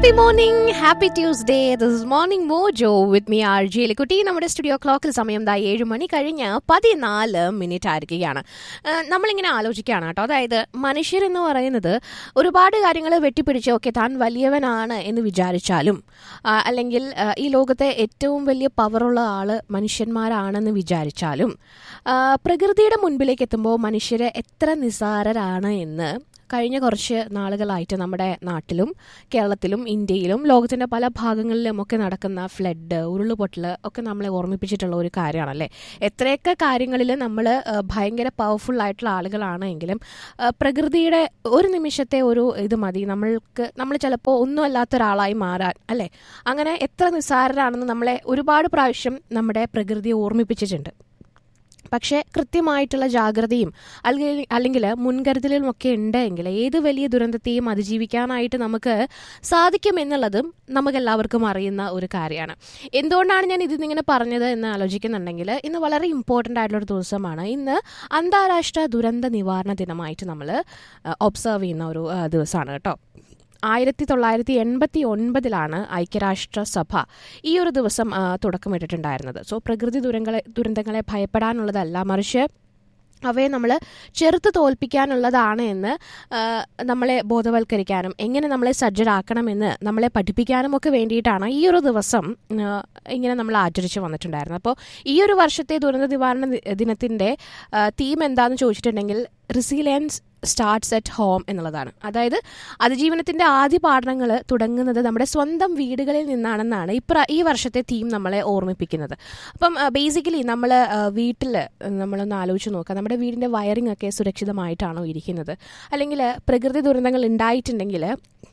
happy morning happy Tuesday this is morning mojo with me R G Kutty നമ്മുടെ studio ക്ലോക്കിൽ സമയം ദാ ഏഴ് മണി കഴിഞ്ഞ് പതിനാല് മിനിറ്റ് ആയിരിക്കുകയാണ് ആ, നമ്മളിങ്ങനെ ആലോചിക്കുകയാണ് കേട്ടോ അതായത് മനുഷ്യരെന്ന് പറയുന്നത് ഒരുപാട് കാര്യങ്ങൾ വെട്ടിപ്പിടിച്ച് ഒക്കെ താൻ വലിയവനാണ് എന്ന് വിചാരിച്ചാലും ആ, അല്ലെങ്കിൽ ആ, ഈ ലോകത്തെ ഏറ്റവും വലിയ പവറുള്ള ആള് മനുഷ്യന്മാരാണെന്ന് വിചാരിച്ചാലും ആ, പ്രകൃതിയുടെ മുൻപിലേക്ക് എത്തുമ്പോൾ മനുഷ്യരെ എത്ര നിസ്സാരരാണ് എന്ന് കഴിഞ്ഞ കുറച്ച് നാളുകളായിട്ട് നമ്മുടെ നാട്ടിലും കേരളത്തിലും ഇന്ത്യയിലും ലോകത്തിന്റെ പല ഭാഗങ്ങളിലും ഒക്കെ നടക്കുന്ന ഫ്ലഡ് ഉരുളുപൊട്ടൽ ഒക്കെ നമ്മളെ ഓർമ്മിപ്പിച്ചിട്ടുള്ള ഒരു കാര്യമാണല്ലേ എത്രയൊക്കെ കാര്യങ്ങളിൽ നമ്മൾ ഭയങ്കര പവർഫുൾ ആയിട്ടുള്ള ആളുകളാണ് എങ്കിലും ആ, പ്രകൃതിയുടെ ഒരു നിമിഷത്തെ ഒരു ഇത് മതി നമ്മൾക്ക് നമ്മൾ ചിലപ്പോൾ ഒന്നും അല്ലാത്ത ഒരാളായി മാറാൻ അല്ലേ അങ്ങനെ എത്ര നിസ്സാരരാണെന്ന് നമ്മളെ ഒരുപാട് പ്രാവശ്യം നമ്മുടെ പ്രകൃതിയെ ഓർമ്മിപ്പിച്ചിട്ടുണ്ട് പക്ഷേ കൃത്യമായിട്ടുള്ള ജാഗ്രതയും അല്ലെങ്കിൽ അല്ലെങ്കിൽ മുൻകരുതലും ഒക്കെ ഉണ്ടെങ്കിൽ ഏത് വലിയ ദുരന്തത്തെയും അതിജീവിക്കാനായിട്ട് നമുക്ക് സാധിക്കുമെന്നുള്ളതും നമുക്കെല്ലാവർക്കും അറിയുന്ന ഒരു കാര്യമാണ് എന്തുകൊണ്ടാണ് ഞാൻ ഇതിന്നിങ്ങനെ പറഞ്ഞത് എന്ന് ആലോചിക്കുന്നുണ്ടെങ്കിൽ ഇന്ന് വളരെ ഇമ്പോർട്ടൻ്റ് ആയിട്ടുള്ള ഒരു ദിവസമാണ് ഇന്ന് അന്താരാഷ്ട്ര ദുരന്ത നിവാരണ ദിനമായിട്ട് നമ്മൾ ഒബ്സർവ് ചെയ്യുന്ന ഒരു ആ, ദിവസമാണ് കേട്ടോ ആയിരത്തി തൊള്ളായിരത്തി എൺപത്തി ഒൻപതിലാണ് ഐക്യരാഷ്ട്രസഭ ഈ ഒരു ദിവസം ആ, തുടക്കമിട്ടിട്ടുണ്ടായിരുന്നത് സോ പ്രകൃതി ദുരങ്ങളെ ദുരന്തങ്ങളെ ഭയപ്പെടാനുള്ളതല്ല മറിച്ച് അവയെ നമ്മൾ ചെറുത്ത് തോൽപ്പിക്കാനുള്ളതാണ് എന്ന് ആ, നമ്മളെ ബോധവൽക്കരിക്കാനും എങ്ങനെ നമ്മളെ സജ്ജരാക്കണമെന്ന് നമ്മളെ പഠിപ്പിക്കാനും ഒക്കെ വേണ്ടിയിട്ടാണ് ഈ ഒരു ദിവസം ആ, ഇങ്ങനെ നമ്മൾ ആചരിച്ചു വന്നിട്ടുണ്ടായിരുന്നത് അപ്പോൾ ഈ ഒരു വർഷത്തെ ദുരന്ത നിവാരണ ദി- ദിനത്തിൻ്റെ തീം എന്താണെന്ന് ചോദിച്ചിട്ടുണ്ടെങ്കിൽ റിസീലിയൻസ് സ്റ്റാർട്ട്സ് അറ്റ് ഹോം എന്നുള്ളതാണ് അതായത് അതിജീവനത്തിന്റെ ആദ്യ പാഠങ്ങൾ തുടങ്ങുന്നത് നമ്മുടെ സ്വന്തം വീടുകളിൽ നിന്നാണെന്നാണ് ഇപ്ര ഈ വർഷത്തെ തീം നമ്മളെ ഓർമ്മിപ്പിക്കുന്നത് അപ്പം ബേസിക്കലി നമ്മൾ വീട്ടിൽ നമ്മളൊന്ന് ആലോചിച്ച് നോക്കുക നമ്മുടെ വീടിന്റെ വയറിംഗ് ഒക്കെ സുരക്ഷിതമായിട്ടാണോ ഇരിക്കുന്നത് അല്ലെങ്കിൽ പ്രകൃതി ദുരന്തങ്ങൾ ഉണ്ടായിട്ടുണ്ടെങ്കിൽ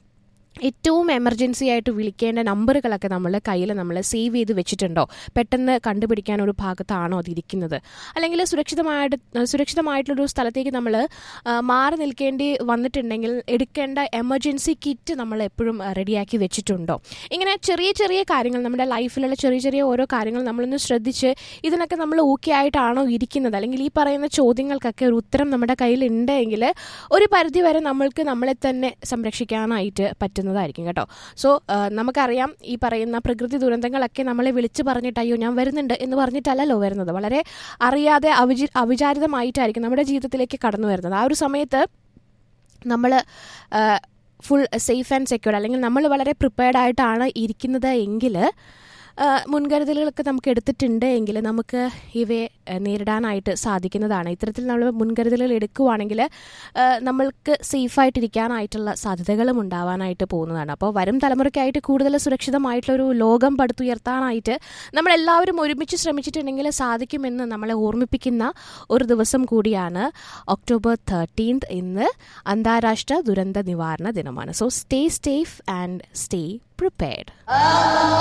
ഏറ്റവും എമർജൻസി ആയിട്ട് വിളിക്കേണ്ട നമ്പറുകളൊക്കെ നമ്മൾ കയ്യിൽ നമ്മൾ സേവ് ചെയ്ത് വെച്ചിട്ടുണ്ടോ പെട്ടെന്ന് കണ്ടുപിടിക്കാൻ ഒരു ഭാഗത്താണോ അത് ഇരിക്കുന്നത് അല്ലെങ്കിൽ സുരക്ഷിതമായിട്ട് സുരക്ഷിതമായിട്ടുള്ളൊരു സ്ഥലത്തേക്ക് നമ്മൾ മാറി നിൽക്കേണ്ടി വന്നിട്ടുണ്ടെങ്കിൽ എടുക്കേണ്ട എമർജൻസി കിറ്റ് നമ്മൾ എപ്പോഴും റെഡിയാക്കി വെച്ചിട്ടുണ്ടോ ഇങ്ങനെ ചെറിയ ചെറിയ കാര്യങ്ങൾ നമ്മുടെ ലൈഫിലുള്ള ചെറിയ ചെറിയ ഓരോ കാര്യങ്ങൾ നമ്മളൊന്ന് ശ്രദ്ധിച്ച് ഇതിനൊക്കെ നമ്മൾ ഓക്കെ ആയിട്ടാണോ ഇരിക്കുന്നത് അല്ലെങ്കിൽ ഈ പറയുന്ന ചോദ്യങ്ങൾക്കൊക്കെ ഒരു ഉത്തരം നമ്മുടെ കയ്യിൽ ഉണ്ടെങ്കിൽ ഒരു പരിധി വരെ നമ്മൾക്ക് നമ്മളെ തന്നെ സംരക്ഷിക്കാനായിട്ട് പറ്റുന്നതായിരിക്കും കേട്ടോ സോ നമുക്കറിയാം ഈ പറയുന്ന പ്രകൃതി ദുരന്തങ്ങളൊക്കെ നമ്മളെ വിളിച്ചു പറഞ്ഞിട്ട് അയ്യോ ഞാൻ വരുന്നുണ്ട് എന്ന് പറഞ്ഞിട്ടല്ലല്ലോ വരുന്നത് വളരെ അറിയാതെ അവിചി അവിചാരിതമായിട്ടായിരിക്കും നമ്മുടെ ജീവിതത്തിലേക്ക് കടന്നു വരുന്നത് ആ ഒരു സമയത്ത് നമ്മൾ ഫുൾ സേഫ് ആൻഡ് സെക്യൂർഡ് അല്ലെങ്കിൽ നമ്മൾ വളരെ പ്രിപ്പയർഡ് ആയിട്ടാണ് ഇരിക്കുന്നത് എങ്കിൽ ആ, മുൻകരുതലുകളൊക്കെ നമുക്ക് എടുത്തിട്ടുണ്ട് എങ്കിൽ നമുക്ക് ഇവയെ ആ, നേരിടാനായിട്ട് സാധിക്കുന്നതാണ് ഇത്തരത്തിൽ നമ്മൾ മുൻകരുതലുകൾ എടുക്കുവാണെങ്കിൽ ആ, നമ്മൾക്ക് സേഫായിട്ടിരിക്കാനായിട്ടുള്ള സാധ്യതകളും ഉണ്ടാവാനായിട്ട് പോകുന്നതാണ് അപ്പോൾ വരും തലമുറയ്ക്കായിട്ട് കൂടുതൽ സുരക്ഷിതമായിട്ടുള്ള ഒരു ലോകം പടുത്തുയർത്താനായിട്ട് നമ്മളെല്ലാവരും ഒരുമിച്ച് ശ്രമിച്ചിട്ടുണ്ടെങ്കിൽ സാധിക്കുമെന്ന് നമ്മളെ ഓർമ്മിപ്പിക്കുന്ന ഒരു ദിവസം കൂടിയാണ് ഒക്ടോബർ തേർട്ടീൻത് ഇന്ന് അന്താരാഷ്ട്ര ദുരന്ത നിവാരണ ദിനമാണ് so stay safe and stay prepared